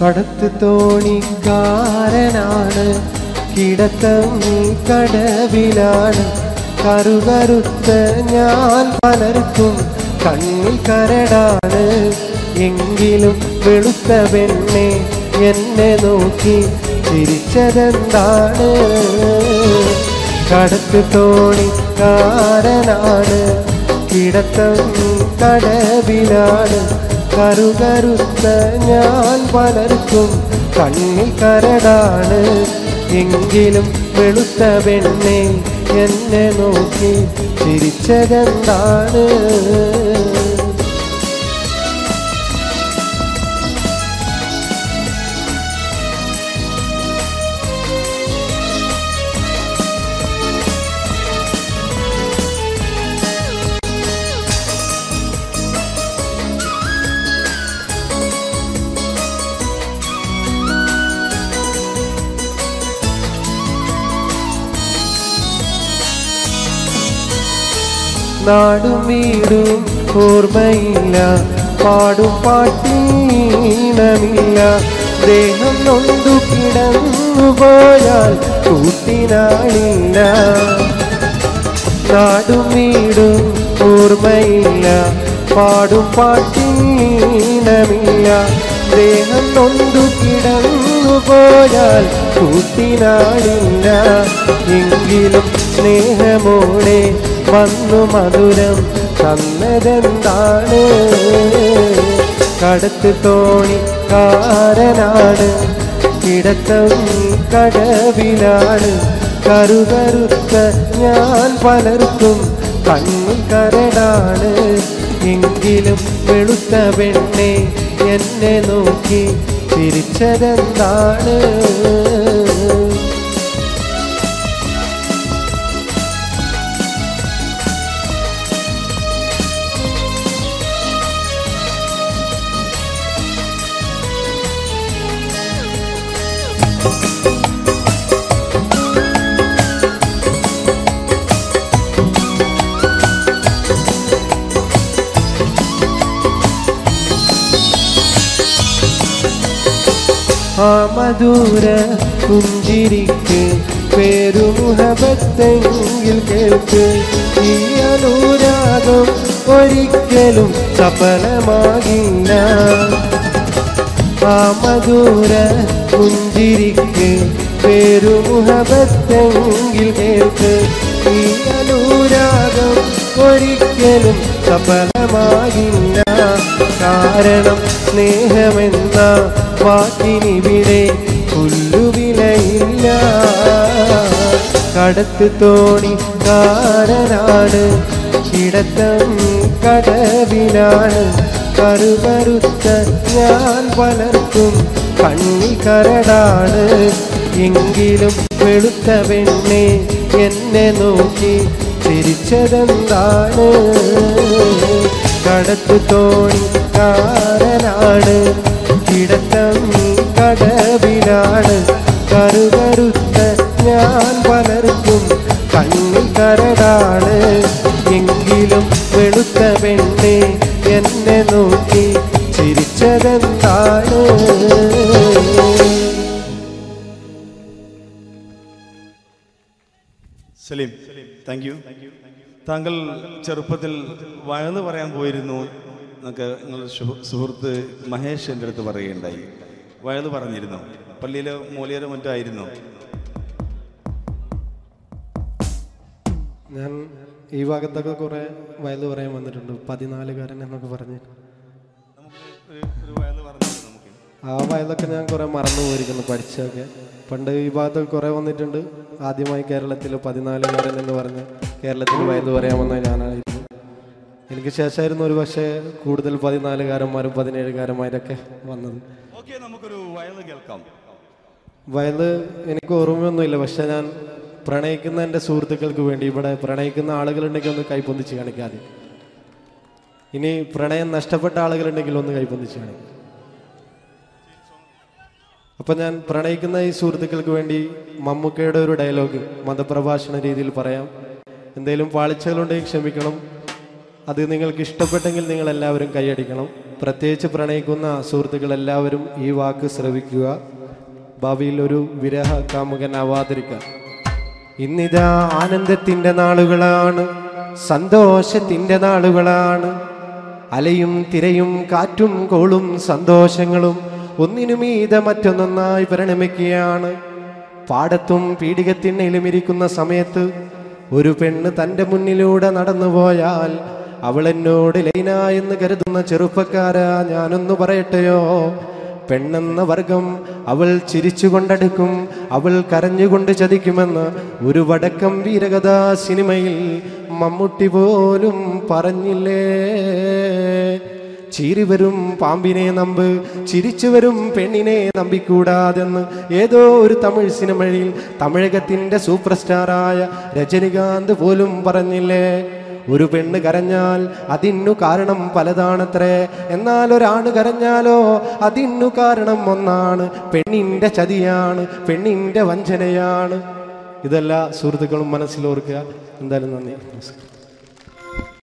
കടത്ത് തോണിക്കാരനാണ് കിടത്തം കടവിലാണ് കറുകറുത്ത ഞാൻ പലർക്കും കണ്ണിൽ കരടാണ് എങ്കിലും വെളുത്ത പെണ്ണെ എന്നെ നോക്കി ചിരിച്ചതെന്താണ് കടത്ത് തോണിക്കാരനാണ് കിടത്തം കടവിലാണ് കറുകറുത്ത ഞാൻ പലർക്കും കണ്ണിൽ കരടാണ് എങ്കിലും വെളുത്ത പെണ്ണെ എന്നെ നോക്കി ചിരിച്ചതെന്താണ് നാടും വീടും ഓർമ്മയില്ല പാടും പാട്ടീണമില്ല ദേഹം നൊന്തു കിടന്നു പോയാൽ കൂട്ടിനാളില്ല നാടും വീടും ഓർമ്മയില്ല പാടും പാട്ടീണമില്ല ദേഹം നൊന്തു കിടന്നു പോയാൽ കൂട്ടിനാളില്ല എങ്കിലും സ്നേഹമോടെ വന്നു മധുരം തന്നതെന്താണ് കടത്ത് തോണിക്കാരനാണ് കിടത്തം കടവിലാണ് കറുകറുത്ത ഞാൻ പലർക്കും കണ്ണിൽ കരടാണ് എങ്കിലും വെളുത്ത പെണ്ണെ എന്നെ നോക്കി ചിരിച്ചതെന്താണ് ആ മധുര പുഞ്ചിരിക്ക് പേരുമുഹബത്തെങ്കിൽ കേൾക്ക് ഈ അനുരാഗം ഒരിക്കലും സഫലമാകില്ല ആ മധുര പുഞ്ചിരിക്ക് പേരുമുഹബത്തെങ്കിൽ കേൾക്ക് ഈ അനുരാഗം ഒരിക്കലും സഫലമാകില്ല കാരണം സ്നേഹമെന്ന വാക്കിനിവിടെ പുല്ലുവിലയില്ല കടത്ത് തോണിക്കാരനാണ് കിടത്തം കടവിലാണ് കറുകറുത്ത ഞാൻ പലർക്കും കണ്ണിൽ കരടാണ് എങ്കിലും വെളുത്ത പെണ്ണെ എന്നെ നോക്കി ചിരിച്ചതെന്താണ് കടത്ത് തോണിക്കാരനാണ് കിടത്തം കടവിലാണ് കറുകറുത്ത ഞാൻ പലർക്കും കണ്ണിൽ കരടാണ് എങ്കിലും വെളുത്ത പെണ്ണെ എന്നെ നോക്കി ചിരിച്ചതെന്താണ് സലീം താങ്ക് യു താങ്കൾ ചെറുപ്പത്തിൽ വയന്ന് പറയാൻ പോയിരുന്നു എന്നൊക്കെ നിങ്ങളുടെ സുഹൃ- സുഹൃത്ത് മഹേഷ് എൻ്റെ അടുത്ത് പറയുകയുണ്ടായി വയത് പറഞ്ഞിരുന്നു പള്ളിയിലെ മൂലിയരോ മറ്റോ ആയിരുന്നു ഞാൻ ഈ ഭാഗത്തൊക്കെ കുറെ വയല് പറയാൻ വന്നിട്ടുണ്ട് പതിനാലുകാരൻ എന്നൊക്കെ പറഞ്ഞ് ഒരു ഒരു വയന്ന് പറഞ്ഞിരുന്നു നമുക്ക് ആ വയലൊക്കെ ഞാൻ കുറെ മറന്നു പോയിരിക്കുന്നു പഠിച്ചൊക്കെ പണ്ട് ഈ ഭാഗത്തൊക്കെ കുറെ വന്നിട്ടുണ്ട് ആദ്യമായി കേരളത്തിൽ പതിനാലുകാരൻ എന്ന് പറഞ്ഞ് കേരളത്തിൽ വയല് പറയാൻ വന്ന ഞാനായിരുന്നു എനിക്ക് ശേഷമായിരുന്നു ഒരു പക്ഷേ കൂടുതൽ പതിനാലുകാരന്മാരും പതിനേഴുകാരന്മാരൊക്കെ വന്നത് ഓക്കെ നമുക്കൊരു വയന്ന് കേൾക്കാം വയല് എനിക്ക് ഓർമ്മയൊന്നുമില്ല പക്ഷെ ഞാൻ പ്രണയിക്കുന്ന എൻ്റെ സുഹൃത്തുക്കൾക്ക് വേണ്ടി ഇവിടെ പ്രണയിക്കുന്ന ആളുകളുണ്ടെങ്കിൽ ഒന്ന് കൈപ്പൊന്നിച്ച് കാണിക്കാതെ ഇനി പ്രണയം നഷ്ടപ്പെട്ട ആളുകളുണ്ടെങ്കിൽ ഒന്ന് കൈപ്പൊന്നിച്ച് കാണിക്കും അപ്പം ഞാൻ പ്രണയിക്കുന്ന ഈ സുഹൃത്തുക്കൾക്ക് വേണ്ടി മമ്മൂക്കയുടെ ഒരു ഡയലോഗ് മതപ്രഭാഷണ രീതിയിൽ പറയാം എന്തെങ്കിലും പാളിച്ചകളുണ്ടെങ്കിൽ ക്ഷമിക്കണം അത് നിങ്ങൾക്ക് ഇഷ്ടപ്പെട്ടെങ്കിൽ നിങ്ങൾ എല്ലാവരും കൈയടിക്കണം പ്രത്യേകിച്ച് പ്രണയിക്കുന്ന സുഹൃത്തുക്കൾ എല്ലാവരും ഈ വാക്ക് ശ്രവിക്കുക ഭാവിയിൽ ഒരു വിരഹ കാമുകനാവാതിരിക്കുക ഇന്നിതാ ആനന്ദത്തിന്റെ നാളുകളാണ് സന്തോഷത്തിന്റെ നാളുകളാണ് അലയും തിരയും കാറ്റും കോളും സന്തോഷങ്ങളും ഒന്നിനുമീത മറ്റൊന്നൊന്നായി പരിണമിക്കുകയാണ് പാടത്തും പീഡികത്തിണ്ണയിലും ഇരിക്കുന്ന സമയത്ത് ഒരു പെണ്ണ് തൻ്റെ മുന്നിലൂടെ നടന്നുപോയാൽ അവൾ എന്നോട് ലൈന എന്ന് കരുതുന്ന ചെറുപ്പക്കാരാ ഞാനൊന്ന് പറയട്ടെയോ പെണ്ണെന്ന വർഗം അവൾ ചിരിച്ചുകൊണ്ടടുക്കും അവൾ കരഞ്ഞുകൊണ്ട് ചതിക്കുമെന്ന് ഒരു വടക്കം വീരകഥാ സിനിമയിൽ മമ്മൂട്ടി പോലും പറഞ്ഞില്ലേ ചീറി വരും പാമ്പിനെ നമ്പ് ചിരിച്ചു വരും പെണ്ണിനെ നമ്പിക്കൂടാതെന്ന് ഏതോ ഒരു തമിഴ് സിനിമയിൽ തമിഴകത്തിന്റെ സൂപ്പർ സ്റ്റാറായ രജനികാന്ത് പോലും പറഞ്ഞില്ലേ ഒരു പെണ്ണ് കരഞ്ഞാൽ അതിനു കാരണം പലതാണത്രേ എന്നാൽ ഒരാണ് കരഞ്ഞാലോ അതിനു കാരണം ഒന്നാണ് പെണ്ണിന്റെ ചതിയാണ് പെണ്ണിന്റെ വഞ്ചനയാണ് ഇതെല്ലാ സുഹൃത്തുക്കളും മനസ്സിലോർക്കുക എന്തായാലും നന്ദി നമസ്കാരം